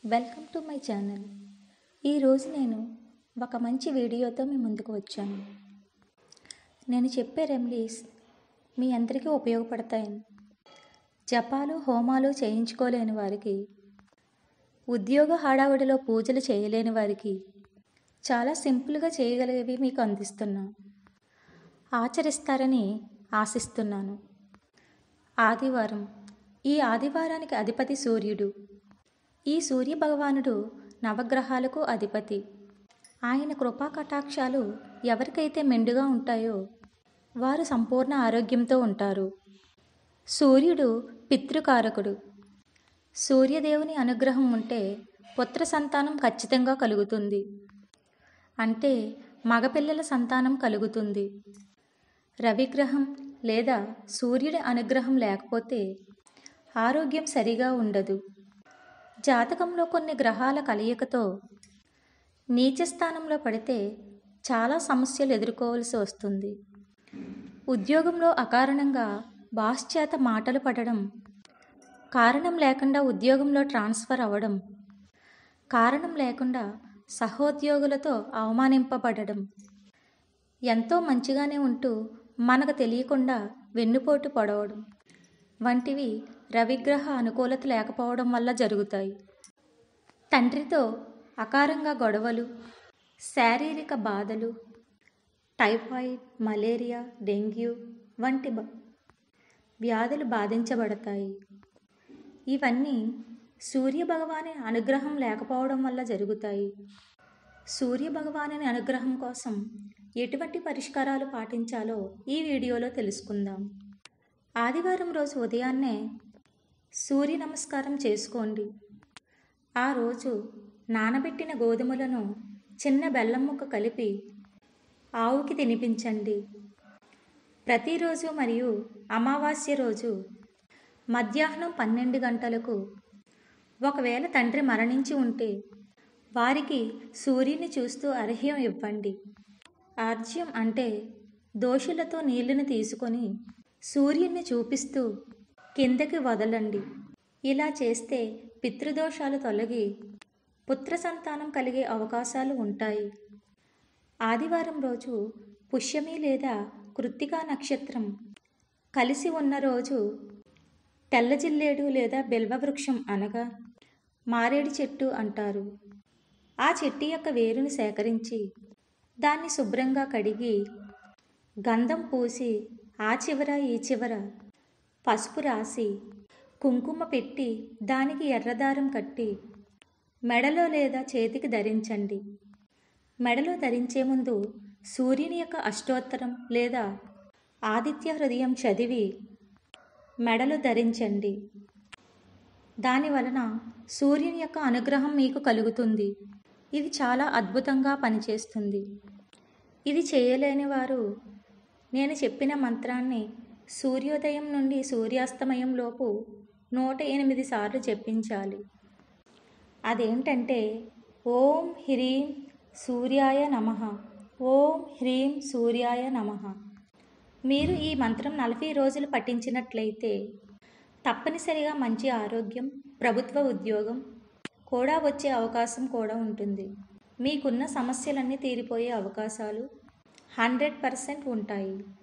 welcome to my channel ఈరోజు నేను ఒక మంచి వీడియోతో మీ ముందుకు వచ్చాను నేను చెప్పే రెమెడీస్ మీ అందరికీ ఉపయోగపడతాయని జపాలు హోమాలు చేయించుకోలేని వారికి ఉద్యోగ హడావుడిలో పూజలు చేయలేని వారికి చాలా సింపుల్గా చేయగలిగేవి మీకు అందిస్తున్నా ఆచరిస్తారని ఆశిస్తున్నాను ఆదివారం ఈ ఆదివారానికి అధిపతి సూర్యుడు ఈ సూర్య భగవానుడు నవగ్రహాలకు అధిపతి ఆయన కృపా కటాక్షాలు ఎవరికైతే మెండుగా ఉంటాయో వారు సంపూర్ణ ఆరోగ్యంతో ఉంటారు సూర్యుడు పితృకారకుడు సూర్యదేవుని అనుగ్రహం ఉంటే పుత్ర సంతానం ఖచ్చితంగా కలుగుతుంది అంటే మగపిల్లల సంతానం కలుగుతుంది రవిగ్రహం లేదా సూర్యుడి అనుగ్రహం లేకపోతే ఆరోగ్యం సరిగా ఉండదు జాతకంలో కొన్ని గ్రహాల కలయికతో నీచ స్థానంలో పడితే చాలా సమస్యలు ఎదుర్కోవాల్సి వస్తుంది ఉద్యోగంలో అకారణంగా బాస్ చేత మాటలు పడడం కారణం లేకుండా ఉద్యోగంలో ట్రాన్స్ఫర్ అవ్వడం కారణం లేకుండా సహోద్యోగులతో అవమానింపబడడం ఎంతో మంచిగానే ఉంటూ మనకు తెలియకుండా వెన్నుపోటు పడవడం వంటివి రవిగ్రహ అనుకూలత లేకపోవడం వల్ల జరుగుతాయి తండ్రితో అకారంగా గొడవలు శారీరక బాధలు టైఫాయిడ్ మలేరియా డెంగ్యూ వంటి బ- వ్యాధులు బాధించబడతాయి ఇవన్నీ సూర్య భగవాని అనుగ్రహం లేకపోవడం వల్ల జరుగుతాయి సూర్య భగవాని అనుగ్రహం కోసం ఎటువంటి పరిష్కారాలు పాటించాలో ఈ వీడియోలో తెలుసుకుందాం ఆదివారం రోజు ఉదయాన్నే సూర్య నమస్కారం చేసుకోండి ఆ రోజు నానబెట్టిన గోధుమలను చిన్న బెల్లం ముక్క కలిపి ఆవుకి తినిపించండి ప్రతిరోజు మరియు అమావాస్య రోజు మధ్యాహ్నం పన్నెండు గంటలకు ఒకవేళ తండ్రి మరణించి ఉంటే వారికి సూర్యుని చూస్తూ అర్ఘ్యం ఇవ్వండి ఆర్జ్యం అంటే దోషులతో నీళ్లను తీసుకొని సూర్యుని చూపిస్తూ కిందకి వదలండి ఇలా చేస్తే పితృదోషాలు తొలగి పుత్ర సంతానం కలిగే అవకాశాలు ఉంటాయి ఆదివారం రోజు పుష్యమి లేదా కృత్తికా నక్షత్రం కలిసి ఉన్న రోజు తెల్ల జిల్లేడు లేదా బిల్వవృక్షం అనగా మారేడు చెట్టు అంటారు ఆ చెట్టు యొక్క వేరును సేకరించి దాన్ని శుభ్రంగా కడిగి గంధం పూసి ఆ చివర ఈ చివర పసుపు రాసి కుంకుమ పెట్టి దానికి ఎర్రదారం కట్టి మెడలో లేదా చేతికి ధరించండి మెడలో ధరించే ముందు సూర్యుని యొక్క అష్టోత్తరం లేదా ఆదిత్య హృదయం చదివి మెడలు ధరించండి దాని వలన సూర్యుని యొక్క అనుగ్రహం మీకు కలుగుతుంది ఇది చాలా అద్భుతంగా పనిచేస్తుంది ఇది చేయలేని వారు నేను చెప్పిన మంత్రాన్ని సూర్యోదయం నుండి సూర్యాస్తమయం లోపు నూట ఎనిమిది సార్లు చెప్పించాలి అదేంటంటే ఓం హ్రీం సూర్యాయ నమ ఓం హ్రీం సూర్యాయ నమ మీరు ఈ మంత్రం నలభై రోజులు పఠించినట్లయితే తప్పనిసరిగా మంచి ఆరోగ్యం ప్రభుత్వ ఉద్యోగం కూడా వచ్చే అవకాశం కూడా ఉంటుంది మీకున్న సమస్యలన్నీ తీరిపోయే అవకాశాలు హండ్రెడ్ పర్సెంట్ ఉంటాయి